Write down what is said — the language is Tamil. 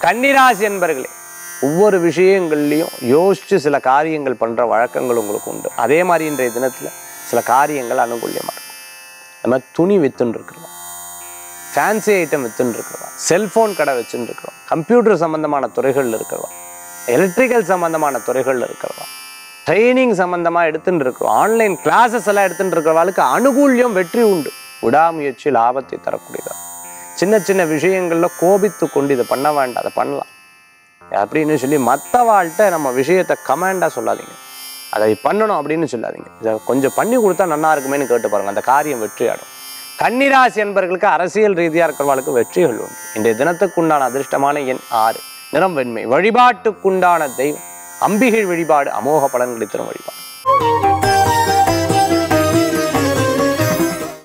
கன்னிராசி என்பர்களே ஒவ்வொரு விஷயங்கள்லையும் யோசிச்சு சில காரியங்கள் பண்ற வழக்கங்கள் உங்களுக்கு உண்டு அதே மாதிரி இன்றைய தினத்துல சில காரியங்கள் அனுகூல்யமா இருக்கும் நம்ம துணி வித்துன்னு இருக்கிறோம் ஃபேன்சி ஐட்டம் வித்துன்னு இருக்கிறோம் செல்போன் கடை வச்சுன்னு இருக்கிறோம் கம்ப்யூட்டர் சம்பந்தமான துறைகள்ல இருக்கிறோம் எலக்ட்ரிக்கல் சம்பந்தமான துறைகள்ல இருக்கிறோம் ட்ரைனிங் சம்பந்தமா எடுத்துட்டு இருக்கிறோம் ஆன்லைன் கிளாஸஸ் எல்லாம் எடுத்துட்டு இருக்கிறவங்களுக்கு அனுகூல்யம் வெற்றி உண்டு விடாமுயற்சி லாபத்தை தரக்கூடியதா சின்ன சின்ன விஷயங்கள்ல கோபித்து கொண்டு இதை பண்ண வேண்டாம் அதை பண்ணலாம் அப்படின்னு சொல்லி மற்றவாழ்கிட்ட நம்ம விஷயத்தை கமாண்டாக சொல்லாதீங்க அதை பண்ணணும் அப்படின்னு சொல்லாதீங்க இதை கொஞ்சம் பண்ணி கொடுத்தா நல்லா இருக்குமேன்னு கேட்டு பாருங்க அந்த காரியம் வெற்றியாடும் கன்னிராசி என்பவர்களுக்கு அரசியல் ரீதியாக இருக்கிறவர்களுக்கு வெற்றிகள் உண்டு இன்றைய தினத்துக்குண்டான அதிர்ஷ்டமான எண் ஆறு நிறம் வெண்மை வழிபாட்டுக்குண்டான தெய்வம் அம்பிகை வழிபாடு அமோக பலன்களை தரும் வழிபாடு